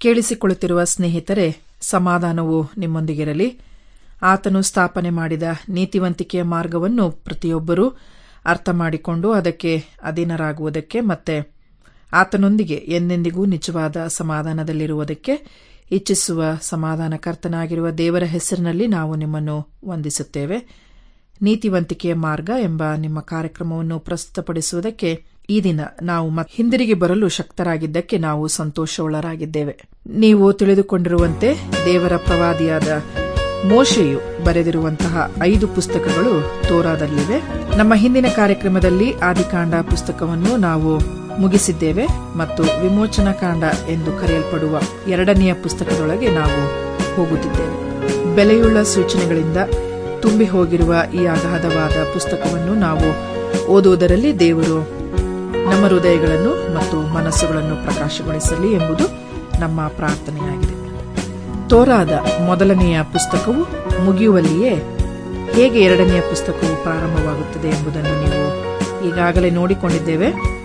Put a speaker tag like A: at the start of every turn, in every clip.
A: ಕೇಳಿಸಿಕೊಳ್ಳುತ್ತಿರುವ ಸ್ನೇಹಿತರೆ ಸಮಾಧಾನವು ನಿಮ್ಮೊಂದಿಗಿರಲಿ ಆತನು ಸ್ಥಾಪನೆ ಮಾಡಿದ ನೀತಿವಂತಿಕೆಯ ಮಾರ್ಗವನ್ನು ಪ್ರತಿಯೊಬ್ಬರೂ ಅರ್ಥ ಮಾಡಿಕೊಂಡು ಅದಕ್ಕೆ ಅಧೀನರಾಗುವುದಕ್ಕೆ ಮತ್ತೆ ಆತನೊಂದಿಗೆ ಎಂದೆಂದಿಗೂ ನಿಜವಾದ ಸಮಾಧಾನದಲ್ಲಿರುವುದಕ್ಕೆ ಇಚ್ಛಿಸುವ ಸಮಾಧಾನಕರ್ತನಾಗಿರುವ ದೇವರ ಹೆಸರಿನಲ್ಲಿ ನಾವು ನಿಮ್ಮನ್ನು ವಂದಿಸುತ್ತೇವೆ ನೀತಿವಂತಿಕೆಯ ಮಾರ್ಗ ಎಂಬ ನಿಮ್ಮ ಕಾರ್ಯಕ್ರಮವನ್ನು ಪ್ರಸ್ತುತಪಡಿಸುವುದಕ್ಕೆ ಈ ದಿನ ನಾವು ಮತ್- ಹಿಂದಿರುಗಿ ಬರಲು ಶಕ್ತರಾಗಿದ್ದಕ್ಕೆ ನಾವು ಸಂತೋಷವುಳ್ಳರಾಗಿದ್ದೇವೆ ನೀವು ತಿಳಿದುಕೊಂಡಿರುವಂತೆ ದೇವರ ಪ್ರವಾದಿಯಾದ ಮೋಶೆಯು ಬರೆದಿರುವಂತಹ ಐದು ಪುಸ್ತಕಗಳು ತೋರಾದಲ್ಲಿವೆ ನಮ್ಮ ಹಿಂದಿನ ಕಾರ್ಯಕ್ರಮದಲ್ಲಿ ಆದಿಕಾಂಡ ಪುಸ್ತಕವನ್ನು ನಾವು ಮುಗಿಸಿದ್ದೇವೆ ಮತ್ತು ವಿಮೋಚನಾ ಕಾಂಡ ಎಂದು ಕರೆಯಲ್ಪಡುವ ಎರಡನೆಯ ಪುಸ್ತಕದೊಳಗೆ ನಾವು ಹೋಗುತ್ತಿದ್ದೇವೆ ಬೆಲೆಯುಳ್ಳ ಸೂಚನೆಗಳಿಂದ ತುಂಬಿ ಹೋಗಿರುವ ಈ ಅಗಾಧವಾದ ಪುಸ್ತಕವನ್ನು ನಾವು ಓದುವುದರಲ್ಲಿ ದೇವರು ನಮ್ಮ ಹೃದಯಗಳನ್ನು ಮತ್ತು ಮನಸ್ಸುಗಳನ್ನು ಪ್ರಕಾಶಗೊಳಿಸಲಿ ಎಂಬುದು ನಮ್ಮ ಪ್ರಾರ್ಥನೆಯಾಗಿದೆ ತೋರಾದ ಮೊದಲನೆಯ ಪುಸ್ತಕವು ಮುಗಿಯುವಲ್ಲಿಯೇ ಹೇಗೆ ಎರಡನೆಯ ಪುಸ್ತಕವು ಪ್ರಾರಂಭವಾಗುತ್ತದೆ ಎಂಬುದನ್ನು ನೀವು ಈಗಾಗಲೇ ನೋಡಿಕೊಂಡಿದ್ದೇವೆ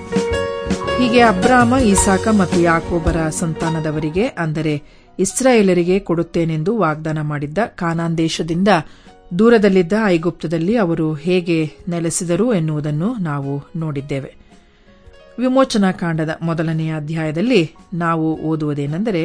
A: ಹೀಗೆ ಅಬ್ರಾಮ ಇಸಾಕ ಮತ್ತು ಯಾಕೋಬರ ಸಂತಾನದವರಿಗೆ ಅಂದರೆ ಇಸ್ರಾಯೇಲರಿಗೆ ಕೊಡುತ್ತೇನೆಂದು ವಾಗ್ದಾನ ಮಾಡಿದ್ದ ಕಾನಾನ್ ದೇಶದಿಂದ ದೂರದಲ್ಲಿದ್ದ ಐಗುಪ್ತದಲ್ಲಿ ಅವರು ಹೇಗೆ ನೆಲೆಸಿದರು ಎನ್ನುವುದನ್ನು ನಾವು ನೋಡಿದ್ದೇವೆ ವಿಮೋಚನಾ ಕಾಂಡದ ಮೊದಲನೆಯ ಅಧ್ಯಾಯದಲ್ಲಿ ನಾವು ಓದುವುದೇನೆಂದರೆ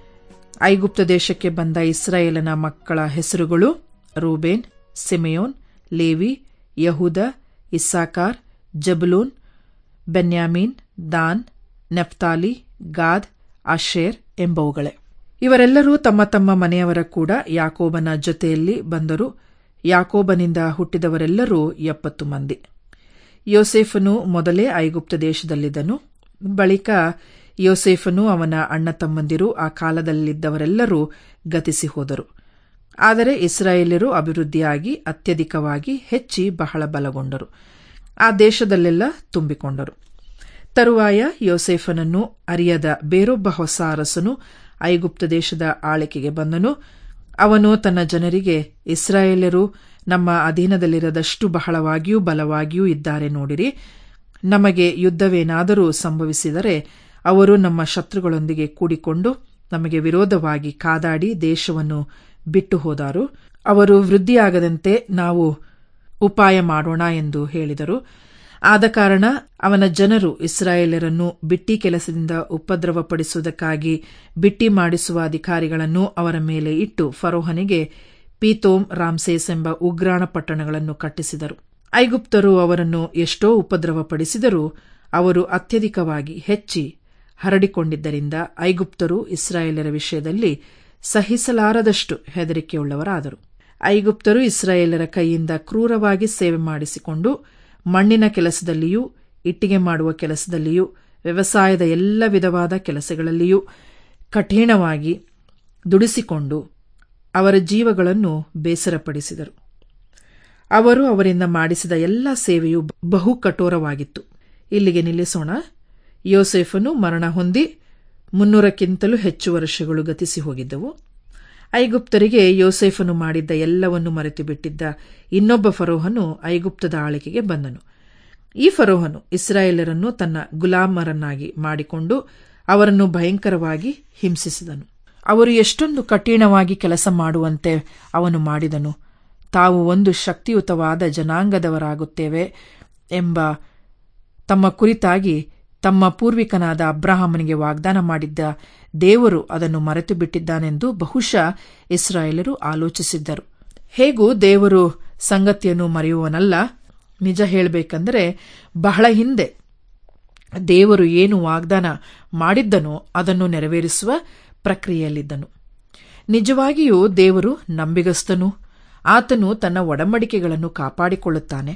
A: ಐಗುಪ್ತ ದೇಶಕ್ಕೆ ಬಂದ ಇಸ್ರಾಯೇಲನ ಮಕ್ಕಳ ಹೆಸರುಗಳು Reuben Simeon Levi Judah Issachar Zebulun Benjamin Dan Naphtali Gad Asher ಎಂಬವುಗಳೇ ಇವರೆಲ್ಲರೂ ತಮ್ಮ ತಮ್ಮ ಮನೆಯವರ ಕೂಡ ಯಾಕೋಬನ ಜೊತೆಯಲ್ಲಿ ಬಂದರು ಯಾಕೋಬನಿಂದ ಹುಟ್ಟಿದವರೆಲ್ಲರೂ ಎಪ್ಪತ್ತು ಮಂದಿ ಯೋಸೇಫನು ಮೊದಲೇ ಐಗುಪ್ತ ದೇಶದಲ್ಲಿದ್ದನು ಬಳಿಕ ಯೋಸೇಫನು ಅವನ ಅಣ್ಣ ತಮ್ಮಂದಿರು ಆ ಕಾಲದಲ್ಲಿದ್ದವರೆಲ್ಲರೂ ಗತಿಸಿ ಹೋದರು ಆದರೆ ಇಸ್ರಾಯೇಲ್ಯರು ಅಭಿವೃದ್ಧಿಯಾಗಿ ಅತ್ಯಧಿಕವಾಗಿ ಹೆಚ್ಚಿ ಬಹಳ ಬಲಗೊಂಡರು ಆ ದೇಶದಲ್ಲೆಲ್ಲ ತುಂಬಿಕೊಂಡರು ತರುವಾಯ ಯೋಸೇಫನನ್ನು ಅರಿಯದ ಬೇರೊಬ್ಬ ಹೊಸ ಅರಸನು ಐಗುಪ್ತ ದೇಶದ ಆಳಿಕೆಗೆ ಬಂದನು ಅವನು ತನ್ನ ಜನರಿಗೆ ಇಸ್ರಾಯೇಲ್ಯರು ನಮ್ಮ ಅಧೀನದಲ್ಲಿರದಷ್ಟು ಬಹಳವಾಗಿಯೂ ಬಲವಾಗಿಯೂ ಇದ್ದಾರೆ ನೋಡಿರಿ ನಮಗೆ ಯುದ್ಧವೇನಾದರೂ ಸಂಭವಿಸಿದರೆ ಅವರು ನಮ್ಮ ಶತ್ರುಗಳೊಂದಿಗೆ ಕೂಡಿಕೊಂಡು ನಮಗೆ ವಿರೋಧವಾಗಿ ಕಾದಾಡಿ ದೇಶವನ್ನು ಬಿಟ್ಟು ಹೋದಾರು ಅವರು ವೃದ್ಧಿಯಾಗದಂತೆ ನಾವು ಉಪಾಯ ಮಾಡೋಣ ಎಂದು ಹೇಳಿದರು ಆದ ಕಾರಣ ಅವನ ಜನರು ಇಸ್ರಾಯೇಲರನ್ನು ಬಿಟ್ಟಿ ಕೆಲಸದಿಂದ ಉಪದ್ರವಪಡಿಸುವುದಕ್ಕಾಗಿ ಬಿಟ್ಟಿ ಮಾಡಿಸುವ ಅಧಿಕಾರಿಗಳನ್ನು ಅವರ ಮೇಲೆ ಇಟ್ಟು ಫರೋಹನಿಗೆ ಪೀತೋಮ್ ರಾಮ್ಸೇಸ್ ಎಂಬ ಉಗ್ರಾಣ ಪಟ್ಟಣಗಳನ್ನು ಕಟ್ಟಿಸಿದರು ಐಗುಪ್ತರು ಅವರನ್ನು ಎಷ್ಟೋ ಉಪದ್ರವಪಡಿಸಿದರೂ ಅವರು ಅತ್ಯಧಿಕವಾಗಿ ಹೆಚ್ಚಿ ಹರಡಿಕೊಂಡಿದ್ದರಿಂದ ಐಗುಪ್ತರು ಇಸ್ರಾಯೇಲರ ವಿಷಯದಲ್ಲಿ ಸಹಿಸಲಾರದಷ್ಟು ಹೆದರಿಕೆಯುಳ್ಳವರಾದರು ಐಗುಪ್ತರು ಇಸ್ರಾಯೇಲರ ಕೈಯಿಂದ ಕ್ರೂರವಾಗಿ ಸೇವೆ ಮಾಡಿಸಿಕೊಂಡು ಮಣ್ಣಿನ ಕೆಲಸದಲ್ಲಿಯೂ ಇಟ್ಟಿಗೆ ಮಾಡುವ ಕೆಲಸದಲ್ಲಿಯೂ ವ್ಯವಸಾಯದ ಎಲ್ಲ ವಿಧವಾದ ಕೆಲಸಗಳಲ್ಲಿಯೂ ಕಠಿಣವಾಗಿ ದುಡಿಸಿಕೊಂಡು ಅವರ ಜೀವಗಳನ್ನು ಬೇಸರಪಡಿಸಿದರು ಅವರು ಅವರಿಂದ ಮಾಡಿಸಿದ ಎಲ್ಲ ಸೇವೆಯು ಬಹು ಕಠೋರವಾಗಿತ್ತು ಇಲ್ಲಿಗೆ ನಿಲ್ಲಿಸೋಣ ಯೋಸೇಫನು ಮರಣ ಹೊಂದಿ ಮುನ್ನೂರಕ್ಕಿಂತಲೂ ಹೆಚ್ಚು ವರ್ಷಗಳು ಗತಿಸಿ ಹೋಗಿದ್ದವು ಐಗುಪ್ತರಿಗೆ ಯೋಸೇಫನು ಮಾಡಿದ್ದ ಎಲ್ಲವನ್ನು ಮರೆತು ಬಿಟ್ಟಿದ್ದ ಇನ್ನೊಬ್ಬ ಫರೋಹನು ಐಗುಪ್ತದ ಆಳಿಕೆಗೆ ಬಂದನು ಈ ಫರೋಹನು ಇಸ್ರಾಯೇಲರನ್ನು ತನ್ನ ಗುಲಾಮರನ್ನಾಗಿ ಮಾಡಿಕೊಂಡು ಅವರನ್ನು ಭಯಂಕರವಾಗಿ ಹಿಂಸಿಸಿದನು ಅವರು ಎಷ್ಟೊಂದು ಕಠಿಣವಾಗಿ ಕೆಲಸ ಮಾಡುವಂತೆ ಅವನು ಮಾಡಿದನು ತಾವು ಒಂದು ಶಕ್ತಿಯುತವಾದ ಜನಾಂಗದವರಾಗುತ್ತೇವೆ ಎಂಬ ತಮ್ಮ ಕುರಿತಾಗಿ ತಮ್ಮ ಪೂರ್ವಿಕನಾದ ಅಬ್ರಹಾಮನಿಗೆ ವಾಗ್ದಾನ ಮಾಡಿದ್ದ ದೇವರು ಅದನ್ನು ಮರೆತು ಬಿಟ್ಟಿದ್ದಾನೆಂದು ಬಹುಶಃ ಇಸ್ರಾಯೇಲರು ಆಲೋಚಿಸಿದ್ದರು ಹೇಗೂ ದೇವರು ಸಂಗತಿಯನ್ನು ಮರೆಯುವನಲ್ಲ ನಿಜ ಹೇಳಬೇಕೆಂದರೆ ಬಹಳ ಹಿಂದೆ ದೇವರು ಏನು ವಾಗ್ದಾನ ಮಾಡಿದ್ದನೋ ಅದನ್ನು ನೆರವೇರಿಸುವ ಪ್ರಕ್ರಿಯೆಯಲ್ಲಿದ್ದನು ನಿಜವಾಗಿಯೂ ದೇವರು ನಂಬಿಗಸ್ತನು ಆತನು ತನ್ನ ಒಡಂಬಡಿಕೆಗಳನ್ನು ಕಾಪಾಡಿಕೊಳ್ಳುತ್ತಾನೆ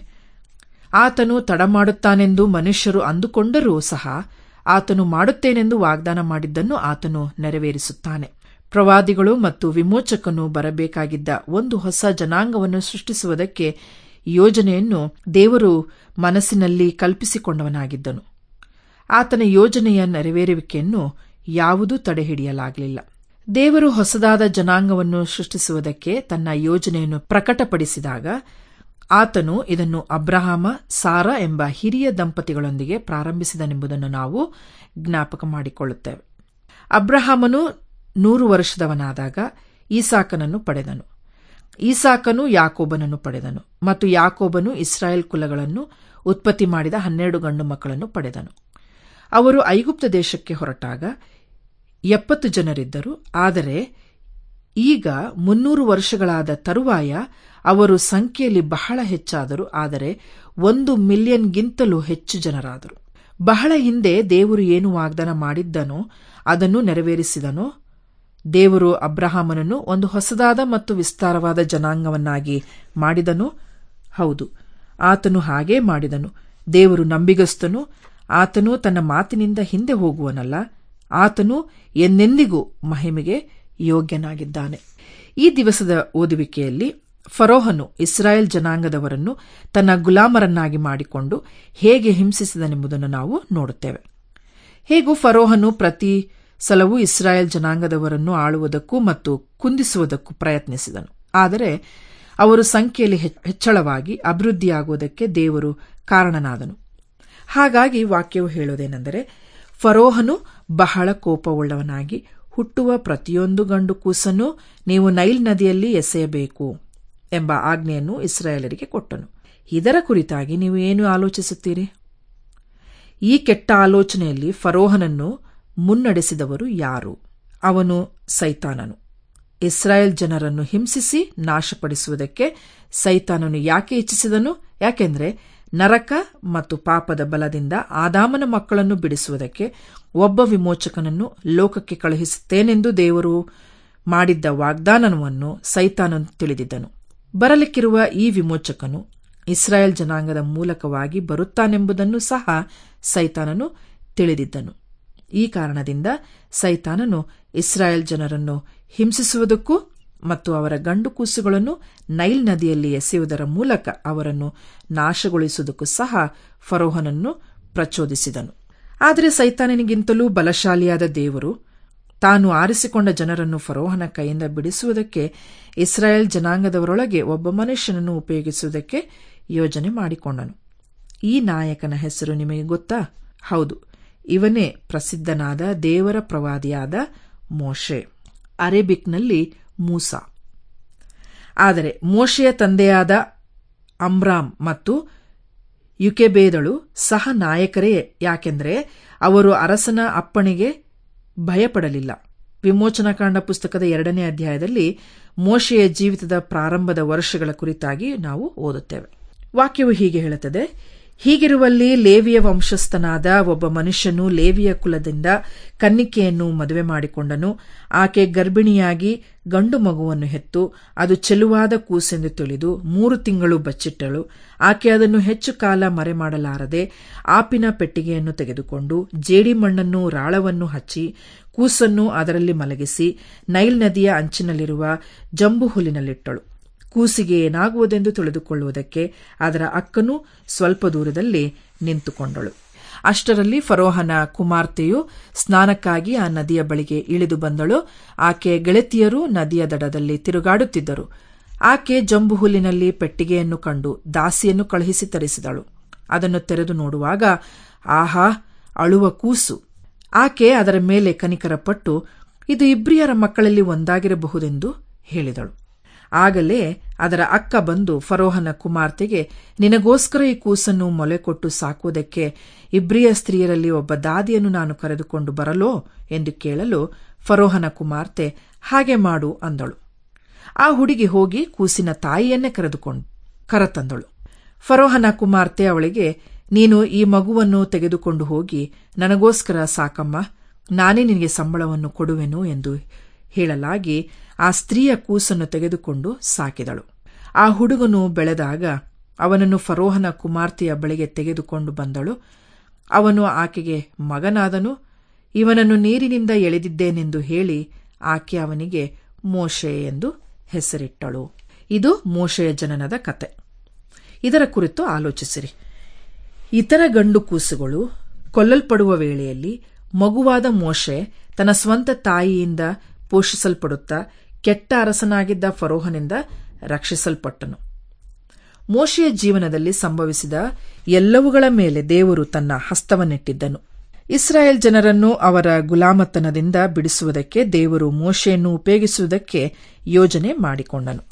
A: ಆತನು ತಡಮಾಡುತ್ತಾನೆಂದು ಮನುಷ್ಯರು ಅಂದುಕೊಂಡರೂ ಸಹ ಆತನು ಮಾಡುತ್ತೇನೆಂದು ವಾಗ್ದಾನ ಮಾಡಿದ್ದನ್ನು ಆತನು ನೆರವೇರಿಸುತ್ತಾನೆ ಪ್ರವಾದಿಗಳು ಮತ್ತು ವಿಮೋಚಕನು ಬರಬೇಕಾಗಿದ್ದ ಒಂದು ಹೊಸ ಜನಾಂಗವನ್ನು ಸೃಷ್ಟಿಸುವುದಕ್ಕೆ ಯೋಜನೆಯನ್ನು ದೇವರು ಮನಸ್ಸಿನಲ್ಲಿ ಕಲ್ಪಿಸಿಕೊಂಡವನಾಗಿದ್ದನು ಆತನ ಯೋಜನೆಯ ನೆರವೇರುವಿಕೆಯನ್ನು ಯಾವುದೂ ತಡೆಹಿಡಿಯಲಾಗಲಿಲ್ಲ ದೇವರು ಹೊಸದಾದ ಜನಾಂಗವನ್ನು ಸೃಷ್ಟಿಸುವುದಕ್ಕೆ ತನ್ನ ಯೋಜನೆಯನ್ನು ಪ್ರಕಟಪಡಿಸಿದಾಗ ಆತನು ಇದನ್ನು ಅಬ್ರಹಾಮ ಸಾರಾ ಎಂಬ ಹಿರಿಯ ದಂಪತಿಗಳೊಂದಿಗೆ ಪ್ರಾರಂಭಿಸಿದನೆಂಬುದನ್ನು ನಾವು ಜ್ಞಾಪಕ ಮಾಡಿಕೊಳ್ಳುತ್ತೇವೆ ಅಬ್ರಹಾಮನು ನೂರು ವರ್ಷದವನಾದಾಗ ಈಸಾಕನನ್ನು ಪಡೆದನು ಈಸಾಕನು ಯಾಕೋಬನನ್ನು ಪಡೆದನು ಮತ್ತು ಯಾಕೋಬನು ಇಸ್ರಾಯೇಲ್ ಕುಲಗಳನ್ನು ಉತ್ಪತ್ತಿ ಮಾಡಿದ ಹನ್ನೆರಡು ಗಂಡು ಮಕ್ಕಳನ್ನು ಪಡೆದನು ಅವರು ಐಗುಪ್ತ ದೇಶಕ್ಕೆ ಹೊರಟಾಗ ಎಪ್ಪತ್ತು ಜನರಿದ್ದರು ಆದರೆ ಈಗ ಮುನ್ನೂರು ವರ್ಷಗಳಾದ ತರುವಾಯ ಅವರು ಸಂಖ್ಯೆಯಲ್ಲಿ ಬಹಳ ಹೆಚ್ಚಾದರು ಆದರೆ ಒಂದು ಮಿಲಿಯನ್ಗಿಂತಲೂ ಹೆಚ್ಚು ಜನರಾದರು ಬಹಳ ಹಿಂದೆ ದೇವರು ಏನು ವಾಗ್ದಾನ ಮಾಡಿದ್ದನೋ ಅದನ್ನು ನೆರವೇರಿಸಿದನೋ ದೇವರು ಅಬ್ರಹಾಮನನ್ನು ಒಂದು ಹೊಸದಾದ ಮತ್ತು ವಿಸ್ತಾರವಾದ ಜನಾಂಗವನ್ನಾಗಿ ಮಾಡಿದನು ಹೌದು ಆತನು ಹಾಗೇ ಮಾಡಿದನು ದೇವರು ನಂಬಿಗಸ್ತನು ಆತನು ತನ್ನ ಮಾತಿನಿಂದ ಹಿಂದೆ ಹೋಗುವನಲ್ಲ ಆತನು ಎಂದೆಂದಿಗೂ ಮಹಿಮೆಗೆ ಯೋಗ್ಯನಾಗಿದ್ದಾನೆ ಈ ದಿವಸದ ಓದುವಿಕೆಯಲ್ಲಿ ಫರೋಹನು ಇಸ್ರಾಯೇಲ್ ಜನಾಂಗದವರನ್ನು ತನ್ನ ಗುಲಾಮರನ್ನಾಗಿ ಮಾಡಿಕೊಂಡು ಹೇಗೆ ಹಿಂಸಿಸಿದನೆಂಬುದನ್ನು ನಾವು ನೋಡುತ್ತೇವೆ ಹೇಗೂ ಫರೋಹನು ಪ್ರತಿ ಸಲವೂ ಇಸ್ರಾಯೇಲ್ ಜನಾಂಗದವರನ್ನು ಆಳುವುದಕ್ಕೂ ಮತ್ತು ಕುಂದಿಸುವುದಕ್ಕೂ ಪ್ರಯತ್ನಿಸಿದನು ಆದರೆ ಅವರು ಸಂಖ್ಯೆಯಲ್ಲಿ ಹೆಚ್ಚಳವಾಗಿ ಅಭಿವೃದ್ಧಿಯಾಗುವುದಕ್ಕೆ ದೇವರು ಕಾರಣನಾದನು ಹಾಗಾಗಿ ವಾಕ್ಯವು ಹೇಳುವುದೇನೆಂದರೆ ಫರೋಹನು ಬಹಳ ಕೋಪವುಳ್ಳವನಾಗಿ ಹುಟ್ಟುವ ಪ್ರತಿಯೊಂದು ಗಂಡು ಕೂಸನ್ನು ನೀವು ನೈಲ್ ನದಿಯಲ್ಲಿ ಎಸೆಯಬೇಕು ಎಂಬ ಆಜ್ಞೆಯನ್ನು ಇಸ್ರಾಯೇಲರಿಗೆ ಕೊಟ್ಟನು ಇದರ ಕುರಿತಾಗಿ ನೀವು ಏನು ಆಲೋಚಿಸುತ್ತೀರಿ ಈ ಕೆಟ್ಟ ಆಲೋಚನೆಯಲ್ಲಿ ಫರೋಹನನ್ನು ಮುನ್ನಡೆಸಿದವರು ಯಾರು ಅವನು ಸೈತಾನನು ಇಸ್ರಾಯೇಲ್ ಜನರನ್ನು ಹಿಂಸಿಸಿ ನಾಶಪಡಿಸುವುದಕ್ಕೆ ಸೈತಾನನು ಯಾಕೆ ಇಚ್ಛಿಸಿದನು ಯಾಕೆಂದ್ರೆ ನರಕ ಮತ್ತು ಪಾಪದ ಬಲದಿಂದ ಆದಾಮನ ಮಕ್ಕಳನ್ನು ಬಿಡಿಸುವುದಕ್ಕೆ ಒಬ್ಬ ವಿಮೋಚಕನನ್ನು ಲೋಕಕ್ಕೆ ಕಳುಹಿಸುತ್ತೇನೆಂದು ದೇವರು ಮಾಡಿದ್ದ ವಾಗ್ದಾನವನ್ನು ಸೈತಾನನು ತಿಳಿದಿದ್ದನು ಬರಲಿಕ್ಕಿರುವ ಈ ವಿಮೋಚಕನು ಇಸ್ರಾಯೇಲ್ ಜನಾಂಗದ ಮೂಲಕವಾಗಿ ಬರುತ್ತಾನೆಂಬುದನ್ನು ಸಹ ಸೈತಾನನು ತಿಳಿದಿದ್ದನು ಈ ಕಾರಣದಿಂದ ಸೈತಾನನು ಇಸ್ರಾಯೇಲ್ ಜನರನ್ನು ಹಿಂಸಿಸುವುದಕ್ಕೂ ಮತ್ತು ಅವರ ಗಂಡು ಕೂಸುಗಳನ್ನು ನೈಲ್ ನದಿಯಲ್ಲಿ ಎಸೆಯುವುದರ ಮೂಲಕ ಅವರನ್ನು ನಾಶಗೊಳಿಸುವುದಕ್ಕೂ ಸಹ ಫರೋಹನನ್ನು ಪ್ರಚೋದಿಸಿದನು ಆದರೆ ಸೈತಾನನಿಗಿಂತಲೂ ಬಲಶಾಲಿಯಾದ ದೇವರು ತಾನು ಆರಿಸಿಕೊಂಡ ಜನರನ್ನು ಫರೋಹನ ಕೈಯಿಂದ ಬಿಡಿಸುವುದಕ್ಕೆ ಇಸ್ರಾಯೇಲ್ ಜನಾಂಗದವರೊಳಗೆ ಒಬ್ಬ ಮನುಷ್ಯನನ್ನು ಉಪಯೋಗಿಸುವುದಕ್ಕೆ ಯೋಜನೆ ಮಾಡಿಕೊಂಡನು ಈ ನಾಯಕನ ಹೆಸರು ನಿಮಗೆ ಗೊತ್ತಾ ಹೌದು ಇವನೇ ಪ್ರಸಿದ್ಧನಾದ ದೇವರ ಪ್ರವಾದಿಯಾದ ಮೋಶೆ ಅರೇಬಿಕ್ನಲ್ಲಿ ಮೂಸಾ ಆದರೆ ಮೋಶೆಯ ತಂದೆಯಾದ ಅಮ್ರಾಮ್ ಮತ್ತು ಯುಕೆಬೇದಳು ಸಹ ನಾಯಕರೇ ಯಾಕೆಂದರೆ ಅವರು ಅರಸನ ಅಪ್ಪಣೆಗೆ ಭಯಪಡಲಿಲ್ಲ ವಿಮೋಚನಕಾಂಡ ಪುಸ್ತಕದ ಎರಡನೇ ಅಧ್ಯಾಯದಲ್ಲಿ ಮೋಶೆಯ ಜೀವಿತದ ಪ್ರಾರಂಭದ ವರ್ಷಗಳ ಕುರಿತಾಗಿ ನಾವು ಓದುತ್ತೇವೆ ವಾಕ್ಯವು ಹೀಗೆ ಹೇಳುತ್ತದೆ ಹೀಗಿರುವಲ್ಲಿ ಲೇವಿಯ ವಂಶಸ್ಥನಾದ ಒಬ್ಬ ಮನುಷ್ಯನು ಲೇವಿಯ ಕುಲದಿಂದ ಕನ್ನಿಕೆಯನ್ನು ಮದುವೆ ಮಾಡಿಕೊಂಡನು ಆಕೆ ಗರ್ಭಿಣಿಯಾಗಿ ಗಂಡು ಮಗುವನ್ನು ಹೆತ್ತು ಅದು ಚೆಲುವಾದ ಕೂಸೆಂದು ತಿಳಿದು ಮೂರು ತಿಂಗಳು ಬಚ್ಚಿಟ್ಟಳು ಆಕೆ ಅದನ್ನು ಹೆಚ್ಚು ಕಾಲ ಮರೆ ಮಾಡಲಾರದೆ ಆಪಿನ ಪೆಟ್ಟಿಗೆಯನ್ನು ತೆಗೆದುಕೊಂಡು ಜೇಡಿಮಣ್ಣನ್ನು ರಾಳವನ್ನು ಹಚ್ಚಿ ಕೂಸನ್ನು ಅದರಲ್ಲಿ ಮಲಗಿಸಿ ನೈಲ್ ನದಿಯ ಅಂಚಿನಲ್ಲಿರುವ ಜಂಬು ಹುಲ್ಲಿನಲ್ಲಿಟ್ಟಳು ಕೂಸಿಗೆ ಏನಾಗುವುದೆಂದು ತಿಳಿದುಕೊಳ್ಳುವುದಕ್ಕೆ ಅದರ ಅಕ್ಕನು ಸ್ವಲ್ಪ ದೂರದಲ್ಲಿ ನಿಂತುಕೊಂಡಳು ಅಷ್ಟರಲ್ಲಿ ಫರೋಹನ ಕುಮಾರ್ತೆಯು ಸ್ನಾನಕ್ಕಾಗಿ ಆ ನದಿಯ ಬಳಿಗೆ ಇಳಿದು ಬಂದಳು ಆಕೆ ಗೆಳತಿಯರು ನದಿಯ ದಡದಲ್ಲಿ ತಿರುಗಾಡುತ್ತಿದ್ದರು ಆಕೆ ಜಂಬು ಹುಲ್ಲಿನಲ್ಲಿ ಪೆಟ್ಟಿಗೆಯನ್ನು ಕಂಡು ದಾಸಿಯನ್ನು ಕಳುಹಿಸಿ ತರಿಸಿದಳು ಅದನ್ನು ತೆರೆದು ನೋಡುವಾಗ ಆಹಾ ಅಳುವ ಕೂಸು ಆಕೆ ಅದರ ಮೇಲೆ ಕನಿಕರಪಟ್ಟು ಇದು ಇಬ್ರಿಯರ ಮಕ್ಕಳಲ್ಲಿ ಒಂದಾಗಿರಬಹುದೆಂದು ಹೇಳಿದಳು ಆಗಲೇ ಅದರ ಅಕ್ಕ ಬಂದು ಫರೋಹನ ಕುಮಾರ್ತೆಗೆ ನಿನಗೋಸ್ಕರ ಈ ಕೂಸನ್ನು ಮೊಲೆ ಕೊಟ್ಟು ಸಾಕುವುದಕ್ಕೆ ಇಬ್ರಿಯ ಸ್ತ್ರೀಯರಲ್ಲಿ ಒಬ್ಬ ದಾದಿಯನ್ನು ನಾನು ಕರೆದುಕೊಂಡು ಬರಲೋ ಎಂದು ಕೇಳಲು ಫರೋಹನ ಕುಮಾರ್ತೆ ಹಾಗೆ ಮಾಡು ಅಂದಳು ಆ ಹುಡುಗಿ ಹೋಗಿ ಕೂಸಿನ ತಾಯಿಯನ್ನೇ ಕರೆದುಕೊಂಡು ಕರತಂದಳು ಫರೋಹನ ಕುಮಾರ್ತೆ ಅವಳಿಗೆ ನೀನು ಈ ಮಗುವನ್ನು ತೆಗೆದುಕೊಂಡು ಹೋಗಿ ನನಗೋಸ್ಕರ ಸಾಕಮ್ಮ ನಾನೇ ನಿನಗೆ ಸಂಬಳವನ್ನು ಕೊಡುವೆನು ಎಂದು ಹೇಳಲಾಗಿ ಆ ಸ್ತ್ರೀಯ ಕೂಸನ್ನು ತೆಗೆದುಕೊಂಡು ಸಾಕಿದಳು ಆ ಹುಡುಗನು ಬೆಳೆದಾಗ ಅವನನ್ನು ಫರೋಹನ ಕುಮಾರ್ತೆಯ ಬಳಿಗೆ ತೆಗೆದುಕೊಂಡು ಬಂದಳು ಅವನು ಆಕೆಗೆ ಮಗನಾದನು ಇವನನ್ನು ನೀರಿನಿಂದ ಎಳೆದಿದ್ದೇನೆಂದು ಹೇಳಿ ಆಕೆ ಅವನಿಗೆ ಮೋಶೆ ಎಂದು ಹೆಸರಿಟ್ಟಳು ಇದು ಮೋಶೆಯ ಜನನದ ಕತೆ ಇದರ ಕುರಿತು ಆಲೋಚಿಸಿರಿ ಇತರ ಗಂಡು ಕೂಸುಗಳು ಕೊಲ್ಲಲ್ಪಡುವ ವೇಳೆಯಲ್ಲಿ ಮಗುವಾದ ಮೋಶೆ ತನ್ನ ಸ್ವಂತ ತಾಯಿಯಿಂದ ಪೋಷಿಸಲ್ಪಡುತ್ತಾ ಕೆಟ್ಟ ಅರಸನಾಗಿದ್ದ ಫರೋಹನಿಂದ ರಕ್ಷಿಸಲ್ಪಟ್ಟನು ಮೋಶೆಯ ಜೀವನದಲ್ಲಿ ಸಂಭವಿಸಿದ ಎಲ್ಲವುಗಳ ಮೇಲೆ ದೇವರು ತನ್ನ ಹಸ್ತವನ್ನಿಟ್ಟಿದ್ದನು ಇಸ್ರಾಯೇಲ್ ಜನರನ್ನು ಅವರ ಗುಲಾಮತನದಿಂದ ಬಿಡಿಸುವುದಕ್ಕೆ ದೇವರು ಮೋಶೆಯನ್ನು ಉಪಯೋಗಿಸುವುದಕ್ಕೆ ಯೋಜನೆ ಮಾಡಿಕೊಂಡನು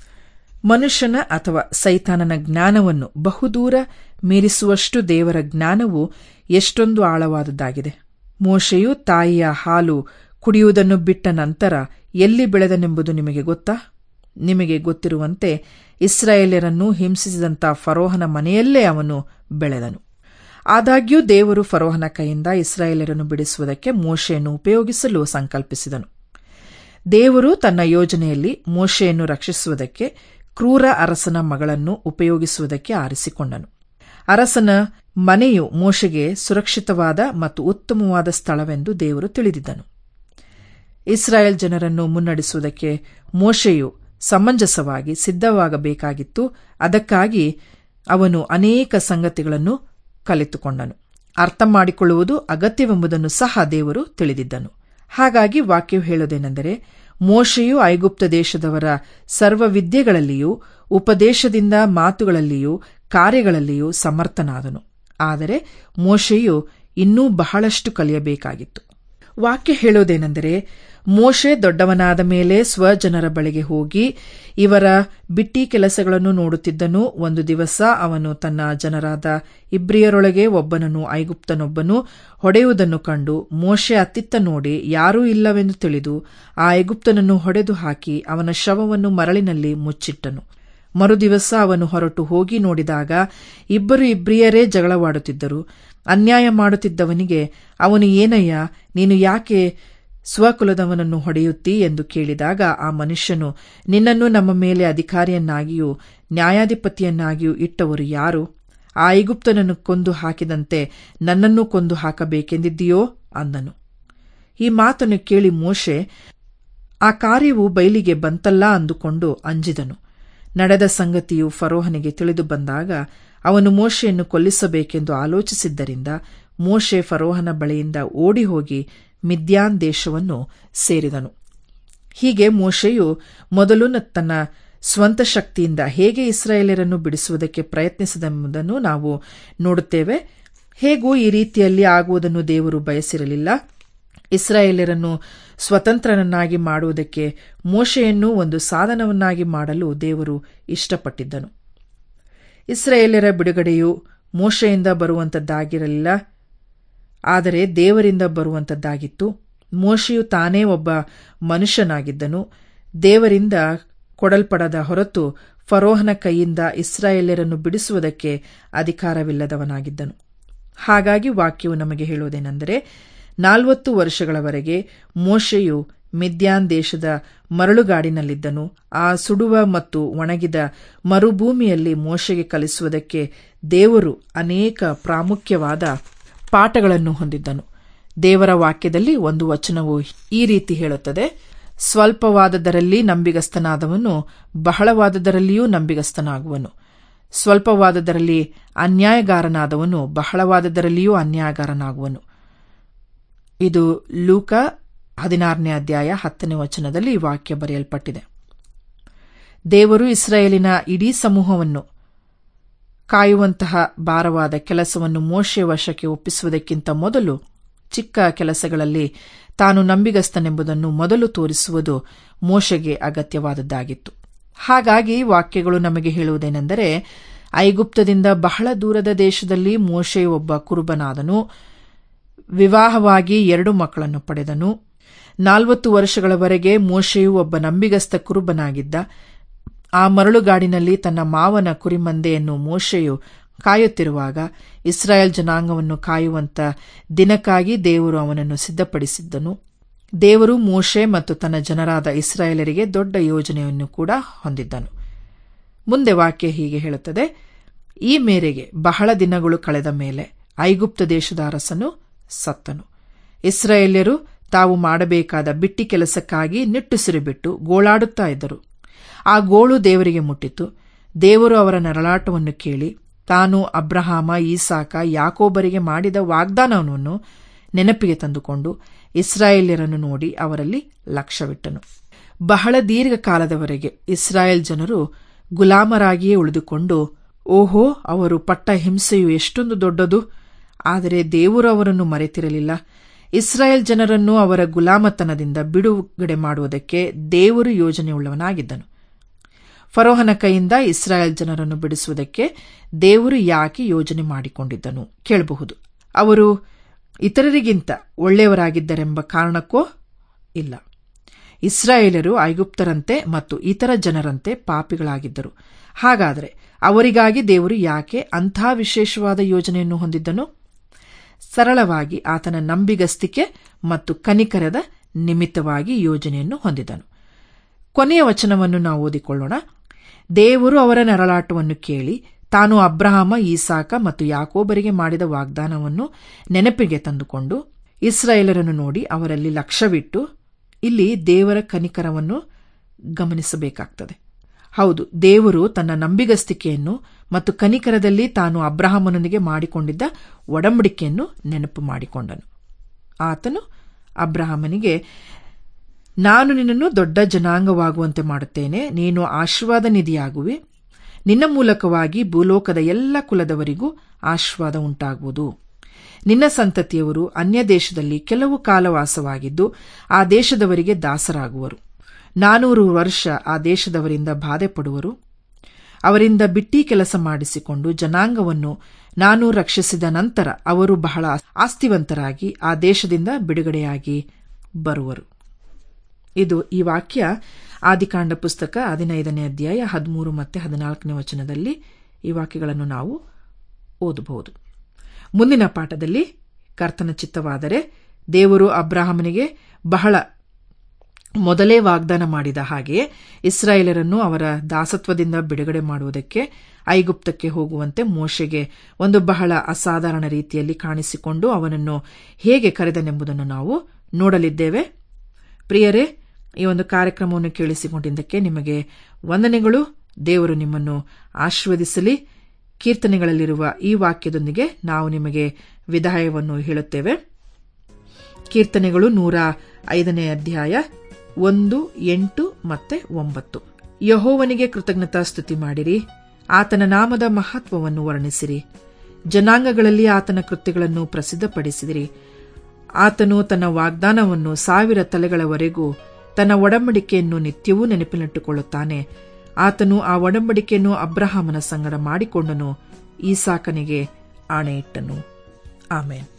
A: ಮನುಷ್ಯನ ಅಥವಾ ಸೈತಾನನ ಜ್ಞಾನವನ್ನು ಬಹುದೂರ ಮೀರಿಸುವಷ್ಟು ದೇವರ ಜ್ಞಾನವು ಎಷ್ಟೊಂದು ಆಳವಾದದ್ದಾಗಿದೆ ಮೋಶೆಯು ತಾಯಿಯ ಹಾಲು ಕುಡಿಯುವುದನ್ನು ಬಿಟ್ಟ ನಂತರ ಎಲ್ಲಿ ಬೆಳೆದನೆಂಬುದು ನಿಮಗೆ ಗೊತ್ತಾ ನಿಮಗೆ ಗೊತ್ತಿರುವಂತೆ ಇಸ್ರಾಯೇಲ್ಯರನ್ನು ಹಿಂಸಿಸಿದಂಥ ಫರೋಹನ ಮನೆಯಲ್ಲೇ ಅವನು ಬೆಳೆದನು ಆದಾಗ್ಯೂ ದೇವರು ಫರೋಹನ ಕೈಯಿಂದ ಇಸ್ರಾಯೇಲರನ್ನು ಬಿಡಿಸುವುದಕ್ಕೆ ಮೋಶೆಯನ್ನು ಉಪಯೋಗಿಸಲು ಸಂಕಲ್ಪಿಸಿದನು ದೇವರು ತನ್ನ ಯೋಜನೆಯಲ್ಲಿ ಮೋಶೆಯನ್ನು ರಕ್ಷಿಸುವುದಕ್ಕೆ ಕ್ರೂರ ಅರಸನ ಮಗಳನ್ನು ಉಪಯೋಗಿಸುವುದಕ್ಕೆ ಆರಿಸಿಕೊಂಡನು ಅರಸನ ಮನೆಯು ಮೋಶೆಗೆ ಸುರಕ್ಷಿತವಾದ ಮತ್ತು ಉತ್ತಮವಾದ ಸ್ಥಳವೆಂದು ದೇವರು ತಿಳಿದಿದ್ದನು ಇಸ್ರಾಯೇಲ್ ಜನರನ್ನು ಮುನ್ನಡೆಸುವುದಕ್ಕೆ ಮೋಶೆಯು ಸಮಂಜಸವಾಗಿ ಸಿದ್ಧವಾಗಬೇಕಾಗಿತ್ತು ಅದಕ್ಕಾಗಿ ಅವನು ಅನೇಕ ಸಂಗತಿಗಳನ್ನು ಕಲಿತುಕೊಂಡನು ಅರ್ಥ ಮಾಡಿಕೊಳ್ಳುವುದು ಅಗತ್ಯವೆಂಬುದನ್ನು ಸಹ ದೇವರು ತಿಳಿದಿದ್ದನು ಹಾಗಾಗಿ ವಾಕ್ಯವು ಹೇಳುವುದೇನೆಂದರೆ ಮೋಶೆಯು ಐಗುಪ್ತ ದೇಶದವರ ಸರ್ವ ವಿದ್ಯೆಗಳಲ್ಲಿಯೂ ಉಪದೇಶದಿಂದ ಮಾತುಗಳಲ್ಲಿಯೂ ಕಾರ್ಯಗಳಲ್ಲಿಯೂ ಸಮರ್ಥನಾದನು ಆದರೆ ಮೋಶೆಯು ಇನ್ನೂ ಬಹಳಷ್ಟು ಕಲಿಯಬೇಕಾಗಿತ್ತು ವಾಕ್ಯ ಹೇಳುವುದೇನೆಂದರೆ ಮೋಶೆ ದೊಡ್ಡವನಾದ ಮೇಲೆ ಸ್ವಜನರ ಬಳಿಗೆ ಹೋಗಿ ಇವರ ಬಿಟ್ಟಿ ಕೆಲಸಗಳನ್ನು ನೋಡುತ್ತಿದ್ದನು ಒಂದು ದಿವಸ ಅವನು ತನ್ನ ಜನರಾದ ಇಬ್ರಿಯರೊಳಗೆ ಒಬ್ಬನನ್ನು ಐಗುಪ್ತನೊಬ್ಬನು ಹೊಡೆಯುವುದನ್ನು ಕಂಡು ಮೋಶೆ ಅತ್ತಿತ್ತ ನೋಡಿ ಯಾರೂ ಇಲ್ಲವೆಂದು ತಿಳಿದು ಆ ಐಗುಪ್ತನನ್ನು ಹೊಡೆದು ಹಾಕಿ ಅವನ ಶವವನ್ನು ಮರಳಿನಲ್ಲಿ ಮುಚ್ಚಿಟ್ಟನು ಮರುದಿವಸ ಅವನು ಹೊರಟು ಹೋಗಿ ನೋಡಿದಾಗ ಇಬ್ಬರು ಇಬ್ರಿಯರೇ ಜಗಳವಾಡುತ್ತಿದ್ದರು ಅನ್ಯಾಯ ಮಾಡುತ್ತಿದ್ದವನಿಗೆ ಅವನು ಏನಯ್ಯ ನೀನು ಯಾಕೆ ಸ್ವಕುಲದವನನ್ನು ಹೊಡೆಯುತ್ತೀ ಎಂದು ಕೇಳಿದಾಗ ಆ ಮನುಷ್ಯನು ನಿನ್ನನ್ನು ನಮ್ಮ ಮೇಲೆ ಅಧಿಕಾರಿಯನ್ನಾಗಿಯೂ ನ್ಯಾಯಾಧಿಪತಿಯನ್ನಾಗಿಯೂ ಇಟ್ಟವರು ಯಾರು ಆ ಐಗುಪ್ತನನ್ನು ಕೊಂದು ಹಾಕಿದಂತೆ ನನ್ನನ್ನೂ ಕೊಂದು ಹಾಕಬೇಕೆಂದಿದ್ದೀಯೋ ಅಂದನು ಈ ಮಾತನ್ನು ಕೇಳಿ ಮೋಶೆ ಆ ಕಾರ್ಯವು ಬಯಲಿಗೆ ಬಂತಲ್ಲ ಅಂದುಕೊಂಡು ಅಂಜಿದನು ನಡೆದ ಸಂಗತಿಯು ಫರೋಹನಿಗೆ ತಿಳಿದು ಬಂದಾಗ ಅವನು ಮೋಶೆಯನ್ನು ಕೊಲ್ಲಿಸಬೇಕೆಂದು ಆಲೋಚಿಸಿದ್ದರಿಂದ ಮೋಶೆ ಫರೋಹನ ಬಳಿಯಿಂದ ಓಡಿ ಹೋಗಿ ಮಿದ್ಯಾನ್ ದೇಶವನ್ನು ಸೇರಿದನು ಹೀಗೆ ಮೋಶೆಯು ಮೊದಲು ತನ್ನ ಸ್ವಂತ ಶಕ್ತಿಯಿಂದ ಹೇಗೆ ಇಸ್ರಾಯೇಲರನ್ನು ಬಿಡಿಸುವುದಕ್ಕೆ ಪ್ರಯತ್ನಿಸಿದೆಂಬುದನ್ನು ನಾವು ನೋಡುತ್ತೇವೆ ಹೇಗೂ ಈ ರೀತಿಯಲ್ಲಿ ಆಗುವುದನ್ನು ದೇವರು ಬಯಸಿರಲಿಲ್ಲ ಇಸ್ರಾಯೇಲರನ್ನು ಸ್ವತಂತ್ರನನ್ನಾಗಿ ಮಾಡುವುದಕ್ಕೆ ಮೋಶೆಯನ್ನು ಒಂದು ಸಾಧನವನ್ನಾಗಿ ಮಾಡಲು ದೇವರು ಇಷ್ಟಪಟ್ಟಿದ್ದನು ಇಸ್ರಾಯೇಲರ ಬಿಡುಗಡೆಯು ಮೋಶೆಯಿಂದ ಬರುವಂತದ್ದಾಗಿರಲಿಲ್ಲ ಆದರೆ ದೇವರಿಂದ ಬರುವಂತದ್ದಾಗಿತ್ತು ಮೋಶೆಯು ತಾನೇ ಒಬ್ಬ ಮನುಷ್ಯನಾಗಿದ್ದನು ದೇವರಿಂದ ಕೊಡಲ್ಪಡದ ಹೊರತು ಫರೋಹನ ಕೈಯಿಂದ ಇಸ್ರಾಯೇಲ್ಯರನ್ನು ಬಿಡಿಸುವುದಕ್ಕೆ ಅಧಿಕಾರವಿಲ್ಲದವನಾಗಿದ್ದನು ಹಾಗಾಗಿ ವಾಕ್ಯವು ನಮಗೆ ಹೇಳುವುದೇನೆಂದರೆ ನಾಲ್ವತ್ತು ವರ್ಷಗಳವರೆಗೆ ಮೋಶೆಯು ಮಿದ್ಯಾನ್ ದೇಶದ ಮರಳುಗಾಡಿನಲ್ಲಿದ್ದನು ಆ ಸುಡುವ ಮತ್ತು ಒಣಗಿದ ಮರುಭೂಮಿಯಲ್ಲಿ ಮೋಶೆಗೆ ಕಲಿಸುವುದಕ್ಕೆ ದೇವರು ಅನೇಕ ಪ್ರಾಮುಖ್ಯವಾದ ಪಾಠಗಳನ್ನು ಹೊಂದಿದ್ದನು ದೇವರ ವಾಕ್ಯದಲ್ಲಿ ಒಂದು ವಚನವು ಈ ರೀತಿ ಹೇಳುತ್ತದೆ ಸ್ವಲ್ಪವಾದದರಲ್ಲಿ ನಂಬಿಗಸ್ತನಾದವನು ಬಹಳವಾದದರಲ್ಲಿಯೂ ನಂಬಿಗಸ್ತನಾಗುವನು ಸ್ವಲ್ಪವಾದದರಲ್ಲಿ ಅನ್ಯಾಯಗಾರನಾದವನು ಬಹಳವಾದದರಲ್ಲಿಯೂ ಅನ್ಯಾಯಗಾರನಾಗುವನು ಇದು ಲೂಕ ಹದಿನಾರನೇ ಅಧ್ಯಾಯ ಹತ್ತನೇ ವಚನದಲ್ಲಿ ಈ ವಾಕ್ಯ ಬರೆಯಲ್ಪಟ್ಟಿದೆ ದೇವರು ಇಸ್ರಾಯೇಲಿನ ಇಡೀ ಸಮೂಹವನ್ನು ಕಾಯುವಂತಹ ಭಾರವಾದ ಕೆಲಸವನ್ನು ಮೋಶೆ ವಶಕ್ಕೆ ಒಪ್ಪಿಸುವುದಕ್ಕಿಂತ ಮೊದಲು ಚಿಕ್ಕ ಕೆಲಸಗಳಲ್ಲಿ ತಾನು ನಂಬಿಗಸ್ತನೆಂಬುದನ್ನು ಮೊದಲು ತೋರಿಸುವುದು ಮೋಶೆಗೆ ಅಗತ್ಯವಾದದ್ದಾಗಿತ್ತು ಹಾಗಾಗಿ ವಾಕ್ಯಗಳು ನಮಗೆ ಹೇಳುವುದೇನೆಂದರೆ ಐಗುಪ್ತದಿಂದ ಬಹಳ ದೂರದ ದೇಶದಲ್ಲಿ ಮೋಶೆ ಒಬ್ಬ ಕುರುಬನಾದನು ವಿವಾಹವಾಗಿ ಎರಡು ಮಕ್ಕಳನ್ನು ಪಡೆದನು ನಾಲ್ವತ್ತು ವರ್ಷಗಳವರೆಗೆ ಮೋಶೆಯು ಒಬ್ಬ ನಂಬಿಗಸ್ತ ಕುರುಬನಾಗಿದ್ದ ಆ ಮರಳುಗಾಡಿನಲ್ಲಿ ತನ್ನ ಮಾವನ ಕುರಿಮಂದೆಯನ್ನು ಮೋಶೆಯು ಕಾಯುತ್ತಿರುವಾಗ ಇಸ್ರಾಯೇಲ್ ಜನಾಂಗವನ್ನು ಕಾಯುವಂತ ದಿನಕ್ಕಾಗಿ ದೇವರು ಅವನನ್ನು ಸಿದ್ಧಪಡಿಸಿದ್ದನು ದೇವರು ಮೋಶೆ ಮತ್ತು ತನ್ನ ಜನರಾದ ಇಸ್ರಾಯೇಲರಿಗೆ ದೊಡ್ಡ ಯೋಜನೆಯನ್ನು ಕೂಡ ಹೊಂದಿದ್ದನು ಮುಂದೆ ವಾಕ್ಯ ಹೀಗೆ ಹೇಳುತ್ತದೆ ಈ ಮೇರೆಗೆ ಬಹಳ ದಿನಗಳು ಕಳೆದ ಮೇಲೆ ಐಗುಪ್ತ ದೇಶದ ಅರಸನು ಸತ್ತನು ಇಸ್ರಾಯೇಲ್ಯರು ತಾವು ಮಾಡಬೇಕಾದ ಬಿಟ್ಟಿ ಕೆಲಸಕ್ಕಾಗಿ ನಿಟ್ಟುಸಿರು ಬಿಟ್ಟು ಗೋಳಾಡುತ್ತಾ ಇದ್ದರು ಆ ಗೋಳು ದೇವರಿಗೆ ಮುಟ್ಟಿತು ದೇವರು ಅವರ ನರಳಾಟವನ್ನು ಕೇಳಿ ತಾನು ಅಬ್ರಹಾಮ ಈಸಾಕ ಯಾಕೋಬರಿಗೆ ಮಾಡಿದ ವಾಗ್ದಾನವನ್ನು ನೆನಪಿಗೆ ತಂದುಕೊಂಡು ಇಸ್ರಾಯೇಲ್ಯರನ್ನು ನೋಡಿ ಅವರಲ್ಲಿ ಲಕ್ಷ್ಯವಿಟ್ಟನು ಬಹಳ ದೀರ್ಘಕಾಲದವರೆಗೆ ಇಸ್ರಾಯೇಲ್ ಜನರು ಗುಲಾಮರಾಗಿಯೇ ಉಳಿದುಕೊಂಡು ಓಹೋ ಅವರು ಪಟ್ಟ ಹಿಂಸೆಯು ಎಷ್ಟೊಂದು ದೊಡ್ಡದು ಆದರೆ ದೇವರು ಅವರನ್ನು ಮರೆತಿರಲಿಲ್ಲ ಇಸ್ರಾಯೇಲ್ ಜನರನ್ನು ಅವರ ಗುಲಾಮತನದಿಂದ ಬಿಡುಗಡೆ ಮಾಡುವುದಕ್ಕೆ ದೇವರು ಯೋಜನೆಯುಳ್ಳವನಾಗಿದ್ದನು ಫರೋಹನ ಕೈಯಿಂದ ಇಸ್ರಾಯೇಲ್ ಜನರನ್ನು ಬಿಡಿಸುವುದಕ್ಕೆ ದೇವರು ಯಾಕೆ ಯೋಜನೆ ಮಾಡಿಕೊಂಡಿದ್ದನು ಕೇಳಬಹುದು ಅವರು ಇತರರಿಗಿಂತ ಒಳ್ಳೆಯವರಾಗಿದ್ದರೆಂಬ ಕಾರಣಕ್ಕೋ ಇಲ್ಲ ಇಸ್ರಾಯೇಲರು ಐಗುಪ್ತರಂತೆ ಮತ್ತು ಇತರ ಜನರಂತೆ ಪಾಪಿಗಳಾಗಿದ್ದರು ಹಾಗಾದರೆ ಅವರಿಗಾಗಿ ದೇವರು ಯಾಕೆ ಅಂಥ ವಿಶೇಷವಾದ ಯೋಜನೆಯನ್ನು ಹೊಂದಿದ್ದನು ಸರಳವಾಗಿ ಆತನ ನಂಬಿಗಸ್ತಿಕೆ ಮತ್ತು ಕನಿಕರದ ನಿಮಿತ್ತವಾಗಿ ಯೋಜನೆಯನ್ನು ಹೊಂದಿದನು ಕೊನೆಯ ವಚನವನ್ನು ನಾವು ಓದಿಕೊಳ್ಳೋಣ ದೇವರು ಅವರ ನರಳಾಟವನ್ನು ಕೇಳಿ ತಾನು ಅಬ್ರಹಾಮ ಈಸಾಕ ಮತ್ತು ಯಾಕೋಬರಿಗೆ ಮಾಡಿದ ವಾಗ್ದಾನವನ್ನು ನೆನಪಿಗೆ ತಂದುಕೊಂಡು ಇಸ್ರಾಯೇಲರನ್ನು ನೋಡಿ ಅವರಲ್ಲಿ ಲಕ್ಷ್ಯವಿಟ್ಟು ಇಲ್ಲಿ ದೇವರ ಕನಿಕರವನ್ನು ಗಮನಿಸಬೇಕಾಗ್ತದೆ ಹೌದು ದೇವರು ತನ್ನ ನಂಬಿಗಸ್ತಿಕೆಯನ್ನು ಮತ್ತು ಕನಿಕರದಲ್ಲಿ ತಾನು ಅಬ್ರಹಾಮನೊಂದಿಗೆ ಮಾಡಿಕೊಂಡಿದ್ದ ಒಡಂಬಡಿಕೆಯನ್ನು ನೆನಪು ಮಾಡಿಕೊಂಡನು ಆತನು ಅಬ್ರಹಾಮನಿಗೆ ನಾನು ನಿನ್ನನ್ನು ದೊಡ್ಡ ಜನಾಂಗವಾಗುವಂತೆ ಮಾಡುತ್ತೇನೆ ನೀನು ಆಶೀರ್ವಾದ ನಿಧಿಯಾಗುವೆ ನಿನ್ನ ಮೂಲಕವಾಗಿ ಭೂಲೋಕದ ಎಲ್ಲ ಕುಲದವರಿಗೂ ಆಶೀರ್ವಾದ ಉಂಟಾಗುವುದು ನಿನ್ನ ಸಂತತಿಯವರು ಅನ್ಯ ದೇಶದಲ್ಲಿ ಕೆಲವು ಕಾಲ ವಾಸವಾಗಿದ್ದು ಆ ದೇಶದವರಿಗೆ ದಾಸರಾಗುವರು ನಾನೂರು ವರ್ಷ ಆ ದೇಶದವರಿಂದ ಬಾಧೆ ಪಡುವರು ಅವರಿಂದ ಬಿಟ್ಟಿ ಕೆಲಸ ಮಾಡಿಸಿಕೊಂಡು ಜನಾಂಗವನ್ನು ನಾನು ರಕ್ಷಿಸಿದ ನಂತರ ಅವರು ಬಹಳ ಆಸ್ತಿವಂತರಾಗಿ ಆ ದೇಶದಿಂದ ಬಿಡುಗಡೆಯಾಗಿ ಬರುವರು ಇದು ಈ ವಾಕ್ಯ ಆದಿಕಾಂಡ ಪುಸ್ತಕ ಹದಿನೈದನೇ ಅಧ್ಯಾಯ ಹದಿಮೂರು ಮತ್ತು ಹದಿನಾಲ್ಕನೇ ವಚನದಲ್ಲಿ ಈ ವಾಕ್ಯಗಳನ್ನು ನಾವು ಓದಬಹುದು ಮುಂದಿನ ಪಾಠದಲ್ಲಿ ಕರ್ತನ ಚಿತ್ತವಾದರೆ ದೇವರು ಅಬ್ರಾಹಮನಿಗೆ ಬಹಳ ಮೊದಲೇ ವಾಗ್ದಾನ ಮಾಡಿದ ಹಾಗೆಯೇ ಇಸ್ರಾಯೇಲರನ್ನು ಅವರ ದಾಸತ್ವದಿಂದ ಬಿಡುಗಡೆ ಮಾಡುವುದಕ್ಕೆ ಐಗುಪ್ತಕ್ಕೆ ಹೋಗುವಂತೆ ಮೋಶೆಗೆ ಒಂದು ಬಹಳ ಅಸಾಧಾರಣ ರೀತಿಯಲ್ಲಿ ಕಾಣಿಸಿಕೊಂಡು ಅವನನ್ನು ಹೇಗೆ ಕರೆದನೆಂಬುದನ್ನು ನಾವು ನೋಡಲಿದ್ದೇವೆ ಪ್ರಿಯರೇ ಈ ಒಂದು ಕಾರ್ಯಕ್ರಮವನ್ನು ಕೇಳಿಸಿಕೊಂಡಿದ್ದಕ್ಕೆ ನಿಮಗೆ ವಂದನೆಗಳು ದೇವರು ನಿಮ್ಮನ್ನು ಆಶೀರ್ವದಿಸಲಿ ಕೀರ್ತನೆಗಳಲ್ಲಿರುವ ಈ ವಾಕ್ಯದೊಂದಿಗೆ ನಾವು ನಿಮಗೆ ವಿದಾಯವನ್ನು ಹೇಳುತ್ತೇವೆ ಕೀರ್ತನೆಗಳು ನೂರ ಐದನೇ ಅಧ್ಯಾಯ ಒಂದು ಎಂಟು ಮತ್ತೆ ಒಂಬತ್ತು ಯಹೋವನಿಗೆ ಕೃತಜ್ಞತಾ ಸ್ತುತಿ ಮಾಡಿರಿ ಆತನ ನಾಮದ ಮಹತ್ವವನ್ನು ವರ್ಣಿಸಿರಿ ಜನಾಂಗಗಳಲ್ಲಿ ಆತನ ಕೃತ್ಯಗಳನ್ನು ಪ್ರಸಿದ್ಧಪಡಿಸಿದಿರಿ ಆತನು ತನ್ನ ವಾಗ್ದಾನವನ್ನು ಸಾವಿರ ತಲೆಗಳವರೆಗೂ ತನ್ನ ಒಡಂಬಡಿಕೆಯನ್ನು ನಿತ್ಯವೂ ನೆನಪಿನಟ್ಟುಕೊಳ್ಳುತ್ತಾನೆ ಆತನು ಆ ಒಡಂಬಡಿಕೆಯನ್ನು ಅಬ್ರಹಾಮನ ಸಂಗಡ ಮಾಡಿಕೊಂಡನು ಈಸಾಕನಿಗೆ ಆಣೆಯಿಟ್ಟನು ಆಮೇನ್